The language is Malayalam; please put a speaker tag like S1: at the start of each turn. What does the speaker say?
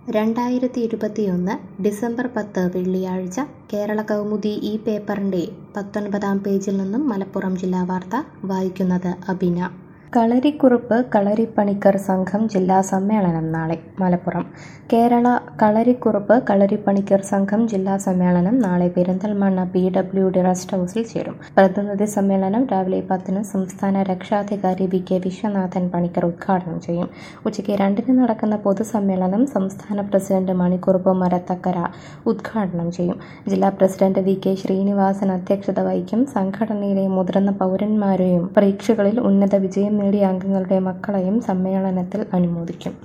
S1: രണ്ടായിരത്തി ഇരുപത്തിയൊന്ന് ഡിസംബർ പത്ത് വെള്ളിയാഴ്ച കേരള കൗമുദി ഈ പേപ്പറിൻ്റെ പത്തൊൻപതാം പേജിൽ നിന്നും മലപ്പുറം ജില്ലാ വാർത്ത വായിക്കുന്നത് അബിന കളരിക്കുറുപ്പ് കളരിപ്പണിക്കർ സംഘം ജില്ലാ സമ്മേളനം നാളെ മലപ്പുറം കേരള കളരിക്കുറുപ്പ് കളരിപ്പണിക്കർ സംഘം ജില്ലാ സമ്മേളനം നാളെ Perinthalmanna P W D rest ഹൗസിൽ ചേരും പ്രതിനിധി സമ്മേളനം രാവിലെ പത്തിന് സംസ്ഥാന രക്ഷാധികാരി വി കെ വിശ്വനാഥൻ പണിക്കർ ഉദ്ഘാടനം ചെയ്യും ഉച്ചയ്ക്ക് രണ്ടിന് നടക്കുന്ന പൊതുസമ്മേളനം സംസ്ഥാന പ്രസിഡന്റ് മണിക്കുറുപ്പ് മരത്തക്കര ഉദ്ഘാടനം ചെയ്യും ജില്ലാ പ്രസിഡന്റ് വി കെ ശ്രീനിവാസൻ അധ്യക്ഷത വഹിക്കും സംഘടനയിലെ മുതിർന്ന പൗരന്മാരെയും പരീക്ഷകളിൽ ഉന്നത വിജയം നേടിയ അംഗങ്ങളുടെ മക്കളെയും സമ്മേളനത്തിൽ അനുമോദിക്കും